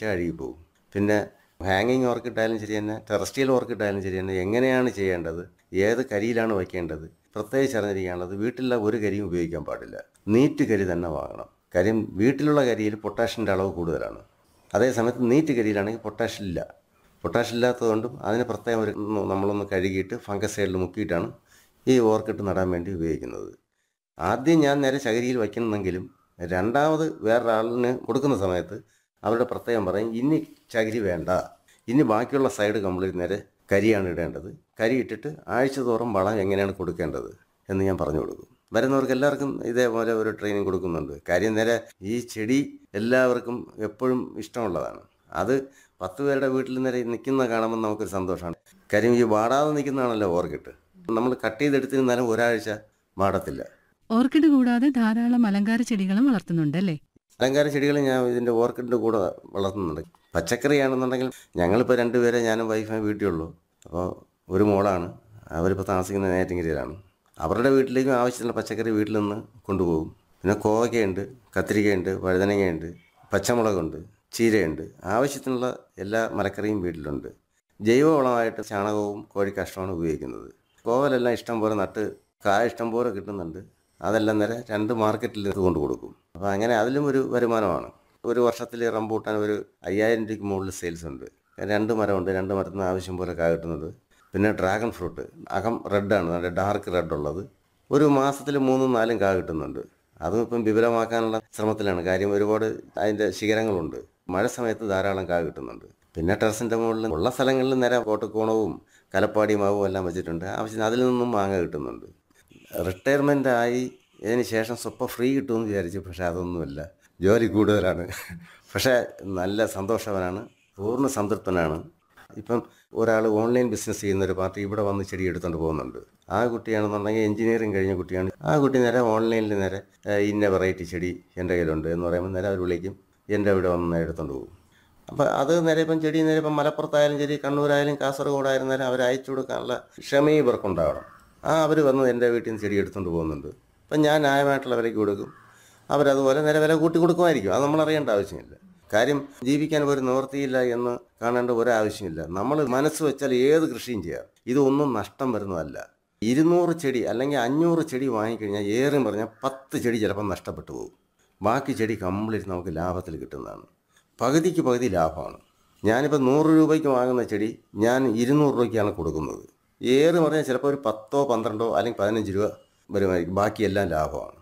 വെച്ചാൽ അഴുകി പോകും പിന്നെ ഹാങ്ങിങ് ഓർക്കിഡായാലും ശരി തന്നെ ടെറസ്ട്രിയൽ ഓർക്കിഡായാലും ശരി തന്നെ എങ്ങനെയാണ് ചെയ്യേണ്ടത് ഏത് കരിയിലാണ് വയ്ക്കേണ്ടത് പ്രത്യേകിച്ച് അറിഞ്ഞിരിക്കാനുള്ളത് വീട്ടിലുള്ള ഒരു കരിയും ഉപയോഗിക്കാൻ പാടില്ല നീറ്റ് കരി തന്നെ വാങ്ങണം കാര്യം വീട്ടിലുള്ള കരിയിൽ പൊട്ടാഷ്യൻ്റെ അളവ് കൂടുതലാണ് അതേസമയത്ത് നീറ്റ് കരിയിലാണെങ്കിൽ പൊട്ടാഷ്യം ഇല്ല പൊട്ടാഷ്യം ഇല്ലാത്തതുകൊണ്ടും അതിന് പ്രത്യേകം ഒരു നമ്മളൊന്ന് കഴുകിയിട്ട് ഫംഗസൈഡിൽ മുക്കിയിട്ടാണ് ഈ ഓർക്കിഡ് നടാൻ വേണ്ടി ഉപയോഗിക്കുന്നത് ആദ്യം ഞാൻ നേരെ ചകിരിയിൽ വയ്ക്കുന്നെങ്കിലും രണ്ടാമത് വേറൊരാളിന് കൊടുക്കുന്ന സമയത്ത് അവരുടെ പ്രത്യേകം പറയും ഇനി ചകിരി വേണ്ട ഇനി ബാക്കിയുള്ള സൈഡ് കംപ്ലീറ്റ് നേരെ കരിയാണ് ഇടേണ്ടത് കരി ഇട്ടിട്ട് ആഴ്ച തോറും വളം എങ്ങനെയാണ് കൊടുക്കേണ്ടത് എന്ന് ഞാൻ പറഞ്ഞു കൊടുക്കും വരുന്നവർക്ക് എല്ലാവർക്കും ഇതേപോലെ ഒരു ട്രെയിനിങ് കൊടുക്കുന്നുണ്ട് കാര്യം നേരെ ഈ ചെടി എല്ലാവർക്കും എപ്പോഴും ഇഷ്ടമുള്ളതാണ് അത് പത്ത് പേരുടെ വീട്ടിൽ നേരെ നിൽക്കുന്ന കാണുമ്പോൾ നമുക്കൊരു സന്തോഷമാണ് കാര്യം ഈ വാടാതെ നിൽക്കുന്നതാണല്ലോ ഓർക്കിഡ് നമ്മൾ കട്ട് ചെയ്തെടുത്തിരുന്നാലും ഒരാഴ്ച വാടത്തില്ല ഓർക്കിഡ് കൂടാതെ ധാരാളം അലങ്കാര ചെടികളും വളർത്തുന്നുണ്ടല്ലേ അലങ്കാര ചെടികൾ ഞാൻ ഇതിൻ്റെ ഓർക്കിഡിൻ്റെ കൂടെ വളർത്തുന്നുണ്ട് പച്ചക്കറിയാണെന്നുണ്ടെങ്കിൽ ഞങ്ങളിപ്പോൾ രണ്ടുപേരെ ഞാനും വൈഫും വീട്ടിലുള്ളൂ അപ്പോൾ ഒരു മോളാണ് അവരിപ്പോൾ താമസിക്കുന്നത് നേറ്റിങ്കരിയിലാണ് അവരുടെ വീട്ടിലേക്കും ആവശ്യത്തിനുള്ള പച്ചക്കറി വീട്ടിൽ നിന്ന് കൊണ്ടുപോകും പിന്നെ കോവയ്ക്കയുണ്ട് കത്തിരിക്കയുണ്ട് വഴുതനങ്ങയുണ്ട് പച്ചമുളകുണ്ട് ചീരയുണ്ട് ആവശ്യത്തിനുള്ള എല്ലാ മരക്കറിയും വീട്ടിലുണ്ട് ജൈവവളമായിട്ട് ചാണകവും കോഴിക്കാഷ്ടമാണ് ഉപയോഗിക്കുന്നത് കോവലെല്ലാം ഇഷ്ടം പോലെ നട്ട് കായ ഇഷ്ടം പോലെ കിട്ടുന്നുണ്ട് അതെല്ലാം നേരെ രണ്ട് മാർക്കറ്റിൽ കൊണ്ട് കൊടുക്കും അപ്പോൾ അങ്ങനെ അതിലും ഒരു വരുമാനമാണ് ഒരു വർഷത്തിൽ റംബൂട്ടാൻ ഒരു അയ്യായിരം രൂപയ്ക്ക് മുകളിൽ സെയിൽസ് ഉണ്ട് രണ്ട് മരമുണ്ട് രണ്ട് മരത്തിൽ നിന്ന് ആവശ്യം പോലെ കായ കിട്ടുന്നത് പിന്നെ ഡ്രാഗൺ ഫ്രൂട്ട് അകം റെഡാണ് നല്ല ഡാർക്ക് റെഡ് ഉള്ളത് ഒരു മാസത്തിൽ മൂന്നും നാലും കാ കിട്ടുന്നുണ്ട് അതും ഇപ്പം വിപുലമാക്കാനുള്ള ശ്രമത്തിലാണ് കാര്യം ഒരുപാട് അതിൻ്റെ ശിഖരങ്ങളുണ്ട് മഴ സമയത്ത് ധാരാളം കാ കിട്ടുന്നുണ്ട് പിന്നെ ടെറസിൻ്റെ മുകളിൽ ഉള്ള സ്ഥലങ്ങളിൽ നേരെ കോട്ടക്കോണവും കലപ്പാടി മാവും എല്ലാം വെച്ചിട്ടുണ്ട് ആവശ്യത്തിന് അതിൽ നിന്നും മാങ്ങ കിട്ടുന്നുണ്ട് റിട്ടയർമെൻ്റ് ആയി ഇതിന് ശേഷം സ്വപ്പം ഫ്രീ കിട്ടുമെന്ന് വിചാരിച്ചു പക്ഷേ അതൊന്നുമില്ല ജോലി കൂടുതലാണ് പക്ഷേ നല്ല സന്തോഷവനാണ് പൂർണ്ണ സംതൃപ്തനാണ് ഇപ്പം ഒരാൾ ഓൺലൈൻ ബിസിനസ് ചെയ്യുന്ന ഒരു പാർട്ടി ഇവിടെ വന്ന് ചെടി എടുത്തുകൊണ്ട് പോകുന്നുണ്ട് ആ കുട്ടിയാണെന്നുണ്ടെങ്കിൽ എഞ്ചിനീയറിംഗ് കഴിഞ്ഞ കുട്ടിയാണ് ആ കുട്ടി നേരെ ഓൺലൈനിൽ നേരെ ഏഹ്, ഇന്ന വെറൈറ്റി ചെടി എൻ്റെ കയ്യിലുണ്ട് എന്ന് പറയുമ്പോൾ നേരെ അവർ വിളിക്കും എൻ്റെ ഇവിടെ വന്ന് എടുത്തുകൊണ്ട് പോകും അപ്പോൾ അത് നേരെ ഇപ്പം ചെടി നേരെ ഇപ്പം മലപ്പുറത്തായാലും ശരി കണ്ണൂരായാലും കാസർഗോഡായാലും നേരെ അവർ അയച്ചു കൊടുക്കാനുള്ള ക്ഷമയും ഇവർക്കുണ്ടാവണം ആ അവർ വന്ന് എൻ്റെ വീട്ടിൽ നിന്ന് ചെടി എടുത്തുകൊണ്ട് പോകുന്നുണ്ട് അപ്പം ഞാൻ ന്യായമായിട്ടുള്ള വിലയ്ക്ക് കൊടുക്കും അവരതുപോലെ നേരെ വില കൂട്ടി കൊടുക്കുമായിരിക്കും അത് നമ്മൾ അറിയേണ്ട ആവശ്യമില്ല കാര്യം ജീവിക്കാൻ ഒരു നിവൃത്തിയില്ല എന്ന് കാണേണ്ട ഒരാവശ്യമില്ല നമ്മൾ മനസ്സ് വെച്ചാൽ ഏത് കൃഷിയും ചെയ്യാം ഇതൊന്നും നഷ്ടം വരുന്നതല്ല ഇരുന്നൂറ് ചെടി അല്ലെങ്കിൽ അഞ്ഞൂറ് ചെടി വാങ്ങിക്കഴിഞ്ഞാൽ ഏറെ പറഞ്ഞാൽ പത്ത് ചെടി ചിലപ്പോൾ നഷ്ടപ്പെട്ടു പോകും ബാക്കി ചെടി കംപ്ലീറ്റ് നമുക്ക് ലാഭത്തിൽ കിട്ടുന്നതാണ് പകുതിക്ക് പകുതി ലാഭമാണ് ഞാനിപ്പോൾ നൂറ് രൂപയ്ക്ക് വാങ്ങുന്ന ചെടി ഞാൻ ഇരുന്നൂറ് രൂപയ്ക്കാണ് കൊടുക്കുന്നത് ഏറെ പറഞ്ഞാൽ ചിലപ്പോൾ ഒരു പത്തോ പന്ത്രണ്ടോ അല്ലെങ്കിൽ പതിനഞ്ച് രൂപ വരുമായിരിക്കും ബാക്കിയെല്ലാം ലാഭമാണ്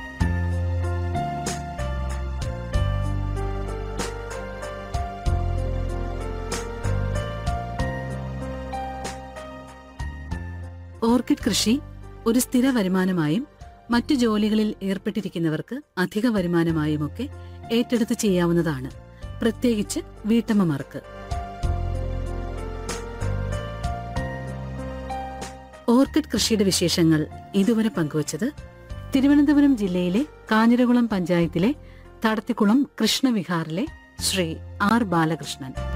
ഓർക്കിഡ് കൃഷി ഒരു സ്ഥിര വരുമാനമായും മറ്റു ജോലികളിൽ ഏർപ്പെട്ടിരിക്കുന്നവർക്ക് അധിക വരുമാനമായുമൊക്കെ ഏറ്റെടുത്ത് ചെയ്യാവുന്നതാണ് പ്രത്യേകിച്ച് വീട്ടമ്മമാർക്ക് ഓർക്കിഡ് കൃഷിയുടെ വിശേഷങ്ങൾ ഇതുവരെ പങ്കുവച്ചത് തിരുവനന്തപുരം ജില്ലയിലെ കാഞ്ഞിരകുളം പഞ്ചായത്തിലെ തടത്തിക്കുളം കൃഷ്ണവിഹാറിലെ ശ്രീ ആർ ബാലകൃഷ്ണൻ